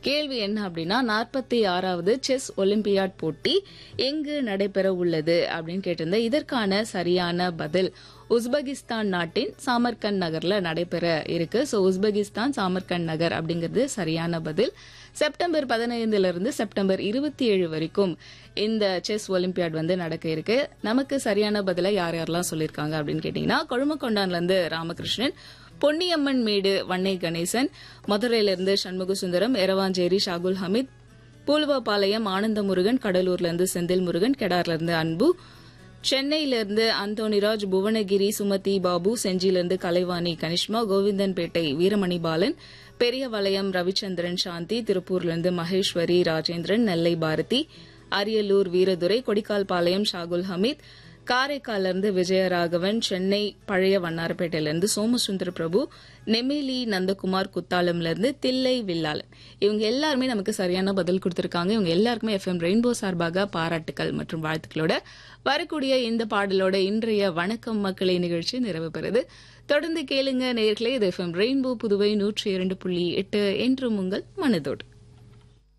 கேள்வி என்ன அப்படின்னா நாற்பத்தி ஆறாவது செஸ் ஒலிம்பியாட் போட்டி எங்கு நடைபெற உள்ளது அப்படின்னு கேட்டிருந்தேன் இதற்கான சரியான பதில் உஸ்பெகிஸ்தான் நாட்டின் சாமர்கண்ட் நகர்ல நடைபெற இருக்கு சோ உஸ்பெகிஸ்தான் சாமர்கண்ட் நகர் அப்படிங்கிறது சரியான பதில் செப்டம்பர் பதினைந்துல இருந்து செப்டம்பர் இருபத்தி ஏழு வரைக்கும் இந்த செஸ் ஒலிம்பியாட் வந்து நடக்க இருக்கு நமக்கு சரியான பதில யார் யாரெல்லாம் சொல்லியிருக்காங்க அப்படின்னு கேட்டீங்கன்னா கொழுமக்கொண்டான்ல இருந்து ராமகிருஷ்ணன் பொன்னியம்மன் மேடு வன்னை கணேசன் மதுரையில இருந்து சண்முக சுந்தரம் எரவாஞ்சேரி ஷாகுல் ஹமீத் பூலுவபாளையம் ஆனந்த முருகன் கடலூர்ல இருந்து செந்தில் முருகன் கெடார்ல இருந்து அன்பு சென்னையிலிருந்து அந்தோனிராஜ் புவனகிரி சுமதி பாபு செஞ்சியிலிருந்து கலைவாணி கனிஷ்மா கோவிந்தன்பேட்டை வீரமணி பாலன் பெரியவளையம் ரவிச்சந்திரன் சாந்தி திருப்பூர்லிருந்து மகேஸ்வரி ராஜேந்திரன் நெல்லை பாரதி அரியலூர் வீரதுரை கொடிக்கால்பாளையம் ஷாகுல் ஹமீத் காரைக்கால்ல இருந்து விஜயராகவன் சென்னை பழைய வண்ணாரப்பேட்டையில இருந்து சோமசுந்தர பிரபு நெமிலி நந்தகுமார் குத்தாலம்ல இருந்து தில்லை வில்லாளன் இவங்க எல்லாருமே நமக்கு சரியான பதில் கொடுத்திருக்காங்க இவங்க எல்லாருக்குமே எஃப்எம் ரெயின்போ சார்பாக பாராட்டுக்கள் மற்றும் வாழ்த்துக்களோட வரக்கூடிய இந்த பாடலோட இன்றைய வணக்கம் மக்களை நிகழ்ச்சி நிறைவு பெறுது தொடர்ந்து கேளுங்க நேர்களே இது எஃப்எம் ரெயின்போ புதுவை நூற்றி இரண்டு புள்ளி எட்டு என்றும் உங்கள் மனதோடு